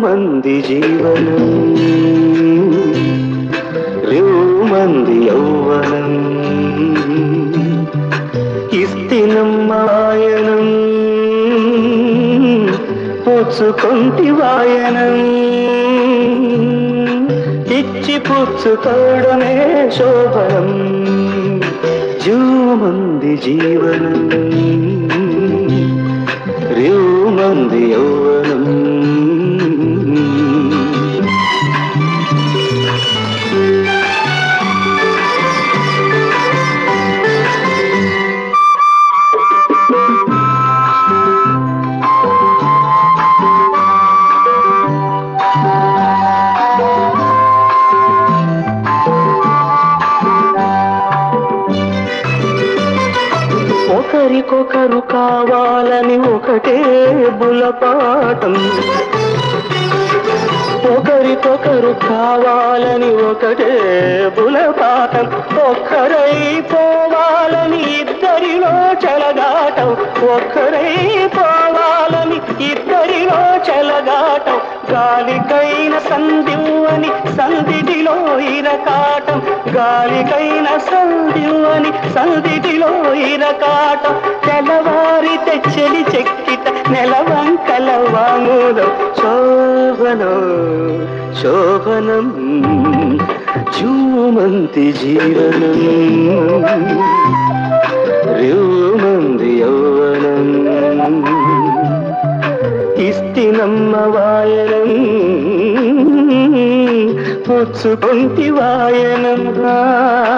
మంది జీవనం మంది యౌవనం ఇస్తినమ్మాయనం పుచ్చుకొంటి వాయనం ఇచ్చి పుచ్చుకోవడమే శోభనం జూమంది జీవనం రేమంది యౌవనం ఒకరికొకరు కావాలని ఒకటే బులపాటం ఒకరికొకరు కావాలని ఒకటే బులపాటం ఒక్కరై పోవాలని ఇద్దరిలో చెలగాటం ఒక్కరై పోవాలని ఇద్దరిలో చెలగాటం గాలికైన సంధివని సంధిటిలో ఇరకాటం గాలికైన సంధివని సంధిటిలో ఇరకాటం తెల్లవారి తెచ్చలి చెక్కిట నెలవంకల వాములం శోభనం శోభనం జూమంతి జీవనం రేమంది యౌవనం ఇస్తినమ్మ వాయనం పుచ్చుకొంటి వాయనం